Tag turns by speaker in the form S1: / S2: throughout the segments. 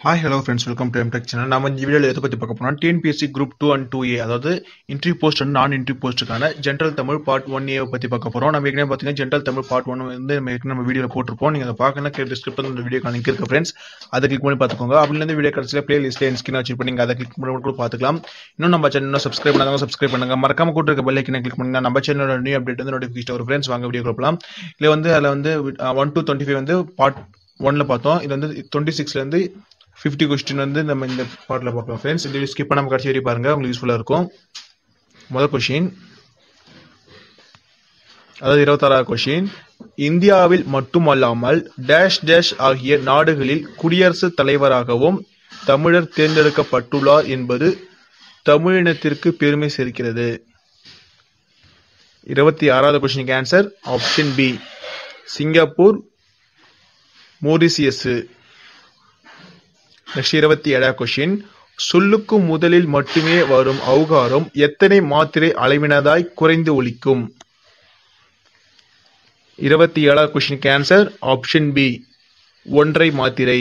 S1: hi hello friends welcome to Emtech channel நம்ம இந்த வீடியோவில் எதை பற்றி பார்க்க போனால் TNPSC group two and two A அதாவது interview post and non interview போஸ்ட்டுக்கான ஜென்ரல் தமிழ் பார்ட் ஒன் ஏவை பற்றி பார்க்க போகிறோம் நம்ம ஏற்கனவே பார்த்தீங்கன்னா ஜென்ரல் தமிழ் பார்ட் ஒன் வந்து நம்ம ஏற்கனவே நம்ம வீடியோவில் போட்டிருப்போம் நீங்கள் அதை பார்க்கணும் கே டிஸ்கிரிப்ஷன் இந்த வீடியோ லிங்க் இருக்கு ஃப்ரெண்ட்ஸ் அதை கிளிக் பண்ணி பார்த்துக்கோங்க அப்படிலேருந்து வீடியோ கடைசியில் பிளே லிஸ்ட்டில் என் ஸ்கின் வச்சு பண்ணி அதை கிளிக் பண்ணி கூட பார்த்துக்கலாம் இன்னும் நம்ம சேனல் சப்ஸ்கிரைப் பண்ணாங்க சப்ஸ்கிரைப் பண்ணுங்க மறக்காம கூட இருக்க பெல் ஐக்கனை கிளிக் பண்ணுங்க நம்ம சேனலோட நியூ அப்டேட் வந்து நோட்டிஃபிகேஷன் வரும் ஃப்ரெண்ட்ஸ் வாங்க வீடியோ கொடுக்கலாம் இல்லை வந்து அதில் வந்து ஒன் டு டுவெண்ட்டி ஃபைவ் வந்து பார்ட் ஒன்ல பார்த்தோம் இது வந்து டுவெண்ட்டி சிக்ஸ்லேருந்து ஃபிஃப்டி கொஸ்டின் வந்து நம்ம இந்த பார்ட்டில் பார்க்கலாம் ஃப்ரெண்ட்ஸ் இந்த ஸ்கிப் பண்ணாம கடைசி வரையும் பாருங்க உங்களுக்கு யூஸ்ஃபுல்லாக இருக்கும் முதல் கொஷின் அதாவது இருபத்தாறாவது கொஷின் இந்தியாவில் மட்டுமல்லாமல் டேஷ் டேஷ் ஆகிய நாடுகளில் குடியரசுத் தலைவராகவும் தமிழர் தேர்ந்தெடுக்கப்பட்டுள்ளார் என்பது தமிழினத்திற்கு பெருமை சேர்க்கிறது இருபத்தி ஆறாவது கொஸ்டினுக்கு answer option B Singapore Mauritius next இருபத்தி ஏழாவது கொஸ்டின் சொல்லுக்கு முதலில் மட்டுமே வரும் அவுகாரம் எத்தனை மாத்திரை அளவினதாய் குறைந்து ஒலிக்கும் இருபத்தி ஏழாவது கொஸ்டின் ஆன்சர் ஆப்ஷன் பி ஒன்றை மாத்திரை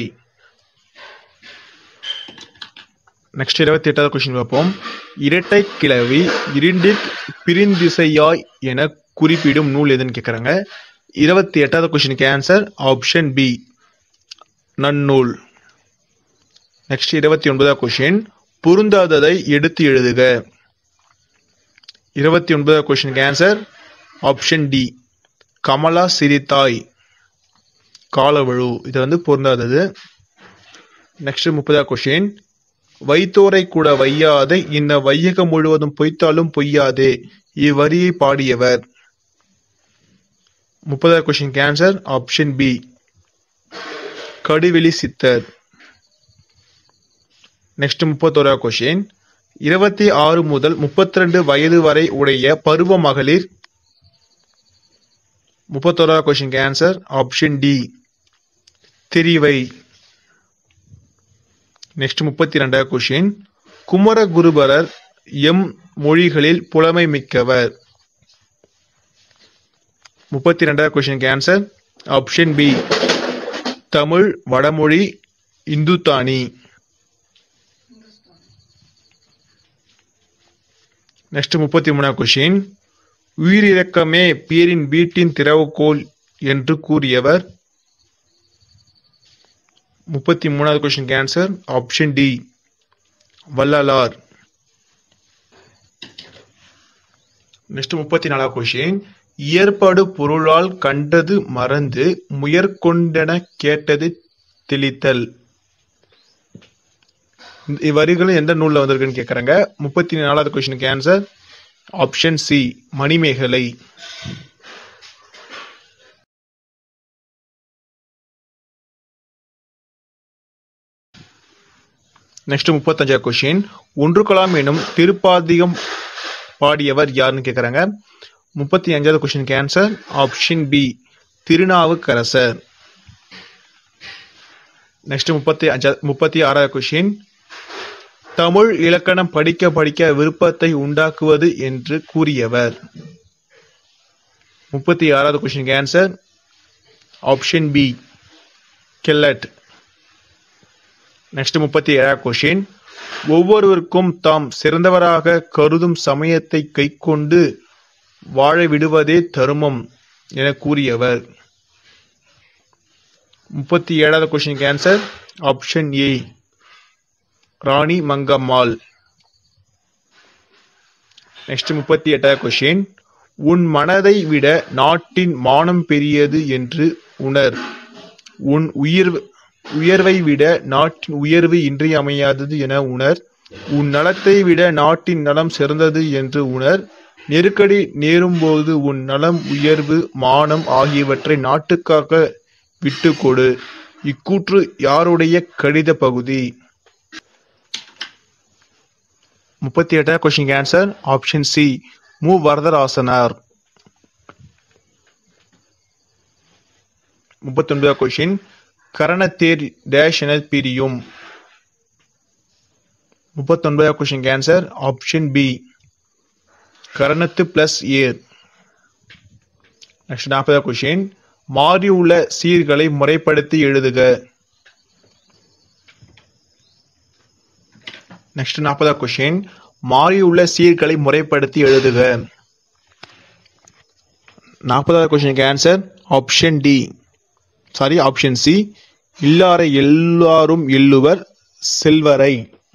S1: நெக்ஸ்ட் இருபத்தி எட்டாவது கொஸ்டின் பார்ப்போம் இரட்டை கிளவி இரண்டிற் பிரிந்திசையாய் என குறிப்பிடும் நூல் எதுன்னு கேட்குறாங்க இருபத்தி எட்டாவது கொஸ்டினுக்கு answer option B Nannul next இருபத்தி ஒன்பதாவது கொஸ்டின் பொருந்தாததை எடுத்து எழுதுக இருபத்தி ஒன்பதாவது கொஸ்டினுக்கு ஆன்சர் ஆப்ஷன் டி கமலா சிரித்தாய் காலவழு இது வந்து பொருந்தாதது நெக்ஸ்ட் முப்பதாவது கொஸ்டின் வைத்தோரை கூட வையாதே இந்த வையகம் முழுவதும் பொய்த்தாலும் பொய்யாதே இவ்வரியை பாடியவர் முப்பதாவது question answer option B Kaduveli Siddhar next முப்பத்தோரா question இருபத்தி ஆறு முதல் முப்பத்தி ரெண்டு வயது வரை உடைய பருவ மகளிர் முப்பத்தோரா கொஸ்டின் ஆன்சர் ஆப்ஷன் டி தெரிவை நெக்ஸ்ட் முப்பத்தி ரெண்டாவது கொஸ்டின் குமரகுருபரர் எம் மொழிகளில் புலமை மிக்கவர் முப்பத்தி ரெண்டாவது கொஸ்டினுக்கு ஆன்சர் ஆப்ஷன் பி தமிழ் வடமொழி இந்துத்தானி நெக்ஸ்ட் முப்பத்தி மூணாவது கொஸ்டின் உயிரிழக்கமே பேரின் வீட்டின் திறவுகோல் என்று கூறியவர் முப்பத்தி மூணாவது question answer option D Vallalar next முப்பத்தி நாலாவது கொஸ்டின் இயற்படு பொருளால் கண்டது மறந்து முயற்கொண்டென கேட்டது தெளித்தல் இவ்வரிகளும் எந்த நூல்ல வந்திருக்குன்னு கேட்கறாங்க முப்பத்தி நாலாவது கொஸ்டினுக்கு answer option C Manimekalai next முப்பத்தஞ்சாவது கொஸ்டின் ஒன்று கலாம் எனும் திருப்பாதிகம் பாடியவர் யாருன்னு கேட்குறாங்க முப்பத்தி அஞ்சாவது கொஸ்டினுக்கு answer option B Thirunavukkarasar next முப்பத்தி அஞ்சா முப்பத்தி ஆறாவது கொஸ்டின் தமிழ் இலக்கணம் படிக்க படிக்க விருப்பத்தை உண்டாக்குவது என்று கூறியவர் முப்பத்தி ஆறாவது கொஸ்டினுக்கு answer option B Kellett next முப்பத்தி ஏழாவது கொஸ்டின் ஒவ்வொருவருக்கும் தாம் சிறந்தவராக கருதும் சமயத்தை கைக்கொண்டு வாழ விடுவதே தருமம் என கூறியவர் முப்பத்தி ஏழாவது கொஸ்டினுக்கு answer option A Rani Mangammal next முப்பத்தி எட்டாவது கொஸ்டின் உன் மனதை விட நாட்டின் மானம் பெரியது என்று உணர் உன் உயிர் உயர்வை விட நாட்டின் உயர்வு இன்றியமையாதது என உணர் உன் நலத்தை விட நாட்டின் நலம் சிறந்தது என்று உணர் நெருக்கடி நேரும்போது உன் நலம் உயர்வு மானம் ஆகியவற்றை நாட்டுக்காக விட்டு கொடு இக்கூற்று யாருடைய கடித பகுதி முப்பத்தி எட்டாவது கொஸ்டின் ஆன்சர் ஆப்ஷன் சி மு வரதராசனார் முப்பத்தி ஒன்பதாவது கொஸ்டின் கரணத்தேர் டேஷ் என பிரியும் முப்பத்தி ஒன்பதாவது கொஸ்டின் ஆன்சர் ஆப்ஷன் பி கரணத்து பிளஸ் ஏர் நெக்ஸ்ட் நாற்பதாவது கொஸ்டின் மாறியுள்ள சீர்களை முறைப்படுத்தி எழுதுக நெக்ஸ்ட் நாற்பதாவது கொஸ்டின் மாறியுள்ள சீர்களை முறைப்படுத்தி எழுதுக நாற்பதாவது கொஸ்டினுக்கு answer option D sorry option C இல்லாரை எல்லாரும் எள்ளுவர் செல்வரை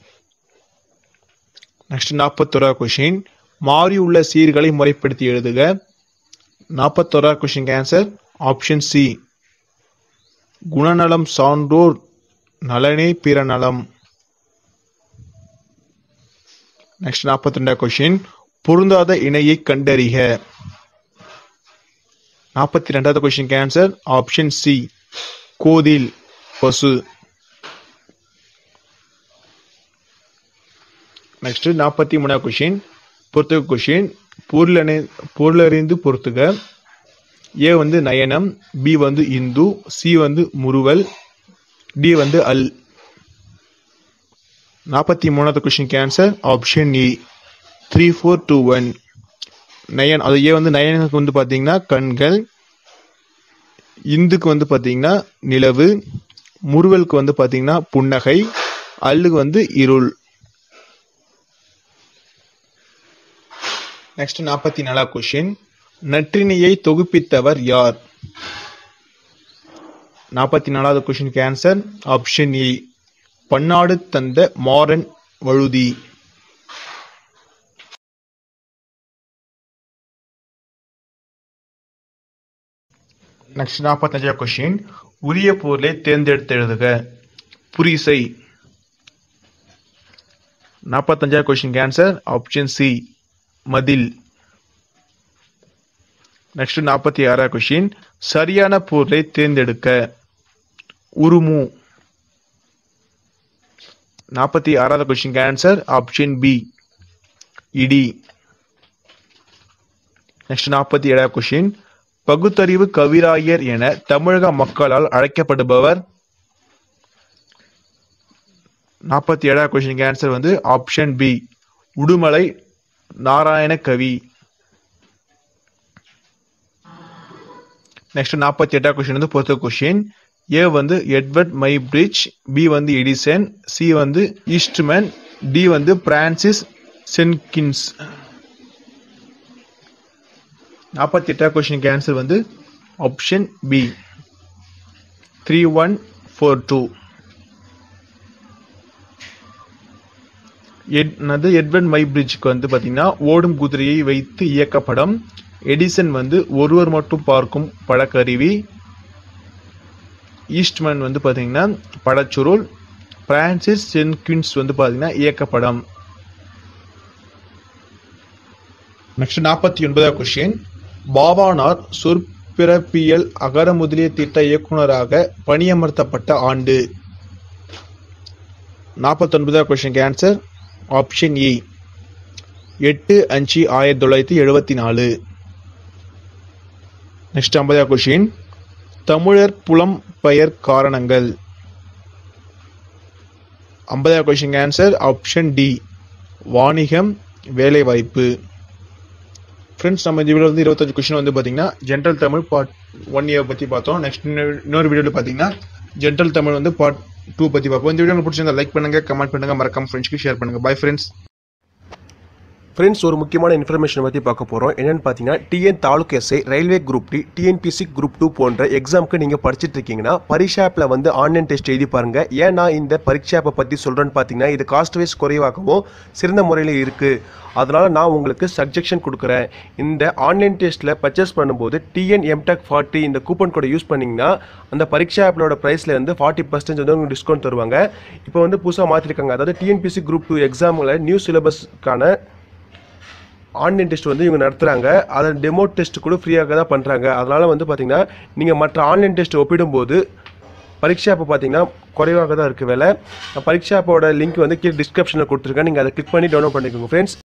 S1: நெக்ஸ்ட் நாற்பத்தோராவது கொஸ்டின் மாறியுள்ள சீர்களை முறைப்படுத்தி எழுதுக நாற்பத்தோராவது கொஸ்டினுக்கு ஆன்சர் ஆப்ஷன் சி குணநலம் சான்றோர் நலனே பிற நலம் நெக்ஸ்ட் நாற்பத்தி ரெண்டாவது கொஸ்டின் பொருந்தாத இணையை கண்டறிக நாற்பத்தி ரெண்டாவது கொஸ்டின் ஆன்சர் ஆப்ஷன் சி கோதில் பசு நெக்ஸ்ட் நாற்பத்தி மூணாவது கொஸ்டின் பொறுத்துக கொஸ்டின் பொருளனை பொருளறிந்து பொறுத்துக ஏ வந்து நயனம் பி வந்து இந்து சி வந்து முறுவல் டி வந்து அல் நாற்பத்தி மூணாவது question answer option E three four two one nine அது ஏ வந்து நயனுக்கு வந்து பார்த்தீங்கன்னா கண்கள் இந்துக்கு வந்து பார்த்தீங்கன்னா நிலவு முறுவலுக்கு வந்து பார்த்தீங்கன்னா புன்னகை அல்லுக்கு வந்து இருள் நெக்ஸ்ட் நாற்பத்தி நாலாவது கொஸ்டின் நற்றினியை தொகுப்பித்தவர் யார் நாற்பத்தி நாலாவது கொஸ்டினுக்கு ஆன்சர் ஆப்ஷன் இ பன்னாடு தந்த மாறன் வழுதி நெக்ஸ்ட் நாற்பத்தஞ்சாவது கொஸ்டின் உரிய பொருளை தேர்ந்தெடுத்து எழுதுக புரிசை நாற்பத்தஞ்சாவது கொஸ்டின் ஆன்சர் ஆப்ஷன் சி மதில் நெக்ஸ்ட் நாற்பத்தி ஆறாவது கொஸ்டின் சரியான பொருளை தேர்ந்தெடுக்க உருமு நாற்பத்தி ஆறாவது கொஸ்டின் ஆன்சர் ஆப்ஷன் பி இடி நெக்ஸ்ட் நாற்பத்தி ஏழாவது கொஸ்டின் பகுத்தறிவு கவிராயர் என தமிழக மக்களால் அழைக்கப்படுபவர் நாற்பத்தி ஏழாவது கொஸ்டின் ஆன்சர் வந்து option B Udumalai Narayana Kavi next நாற்பத்தி எட்டாவது கொஸ்டின் வந்து பொறுத்த கொஸ்டின் ஏ வந்து எட்வர்ட் மை பிரிட்ஜ் பி வந்து எடிசன் சி வந்து ஈஸ்ட்மேன் டி வந்து பிரான்சிஸ் சென்கின்ஸ் நாற்பத்தி எட்டாவது கொஸ்டினுக்கு ஆன்சர் வந்து option B three one four two என்னது எட்வர்ட் மை பிரிட்ஜுக்கு வந்து பார்த்தீங்கன்னா ஓடும் குதிரையை வைத்து இயக்கப்படம் எடிசன் வந்து ஒருவர் மட்டும் பார்க்கும் படக்கருவி ஈஸ்ட்மேன் வந்து பார்த்தீங்கன்னா படச்சுருள் பிரான்சிஸ் சென்கின்ஸ் வந்து பார்த்தீங்கன்னா இயக்கப்படம் நெக்ஸ்ட் நாற்பத்தி ஒன்பதாவது கொஸ்டின் பாபானார் சொற்பிறப்பியல் அகர முதலிய திட்ட இயக்குனராக பணியமர்த்தப்பட்ட ஆண்டு நாற்பத்தொன்பதாவது கொஸ்டின் ஆன்சர் ஆப்ஷன் இ எட்டு அஞ்சு ஆயிரத்தி தொள்ளாயிரத்தி எழுபத்தி நாலு நெக்ஸ்ட் ஐம்பதாவது கொஸ்டின் தமிழர் புலம் பெயர் காரணங்கள் ஐம்பதாவது கொஸ்டின் ஆன்சர் ஆப்ஷன் டி வாணிகம் வேலைவாய்ப்பு ஃப்ரெண்ட்ஸ் நம்ம இந்த வீடியோ வந்து இருபத்தஞ்சு கொஸ்டின் வந்து பார்த்தீங்கன்னா general Tamil part one year பற்றி பார்த்தோம் நெக்ஸ்ட் இன்னொரு வீடியோவில் பார்த்தீங்கன்னா ஜென்ரல் தமிழ் வந்து பார்ட் டூ பற்றி பார்ப்போம் இந்த வீடியோ உங்களுக்கு பிடிச்சிருந்தா லைக் பண்ணுங்க கமெண்ட் பண்ணுங்க மறக்காம ஃப்ரெண்ட்ஸ்க்கு ஷேர் பண்ணுங்க பை ஃப்ரெண்ட்ஸ்
S2: ஃப்ரெண்ட்ஸ் ஒரு முக்கியமான இன்ஃபர்மேஷன் பற்றி பார்க்க போகிறோம் என்னென்னு பார்த்தீங்கன்னா TN taluk SI railway group D TNPSC group two போன்ற எக்ஸாமுக்கு நீங்கள் படிச்சுட்டு இருக்கீங்கன்னா பரீட்சாப்பில் வந்து ஆன்லைன் டெஸ்ட் எழுதி பாருங்கள் ஏன் நான் இந்த பரீட்சாப்பை பற்றி சொல்கிறேன்னு பார்த்தீங்கன்னா இது காஸ்ட் வைஸ் குறைவாகவும் சிறந்த முறையில் இருக்குது அதனால் நான் உங்களுக்கு சஜெக்ஷன் கொடுக்குறேன் இந்த ஆன்லைன் டெஸ்ட்டில் பர்ச்சேஸ் பண்ணும்போது டிஎன் எம்டெக் ஃபார்ட்டி இந்த கூப்பன் கோடை யூஸ் பண்ணிங்கன்னா அந்த பரீட்சா ஆப்பிலோட ப்ரைஸில் வந்து ஃபார்ட்டி பர்சன்டேஜ் வந்து உங்களுக்கு டிஸ்கவுண்ட் தருவாங்க இப்போ வந்து புதுசாக மாற்றிருக்காங்க அதாவது டிஎன்பிசி குரூப் டூ எக்ஸாமில் நியூ சிலபஸ்க்கான ஆன்லைன் டெஸ்ட் வந்து இவங்க நடத்துகிறாங்க அதை டெமோ டெஸ்ட் கூட ஃப்ரீயாக தான் பண்ணுறாங்க அதனால் வந்து பார்த்தீங்கன்னா நீங்கள் மற்ற ஆன்லைன் டெஸ்ட் ஒப்பிடும்போது பரீட்சா ஆப்பை பார்த்தீங்கன்னா குறைவாக தான் இருக்குது விலை பரீட்சா ஆப்போட லிங்க் வந்து கீழே டிஸ்கிரிப்ஷனில் கொடுத்துருக்கேன் நீங்கள் அதை கிளிக் பண்ணி டவுன்லோட் பண்ணிக்கோங்க ஃப்ரெண்ட்ஸ்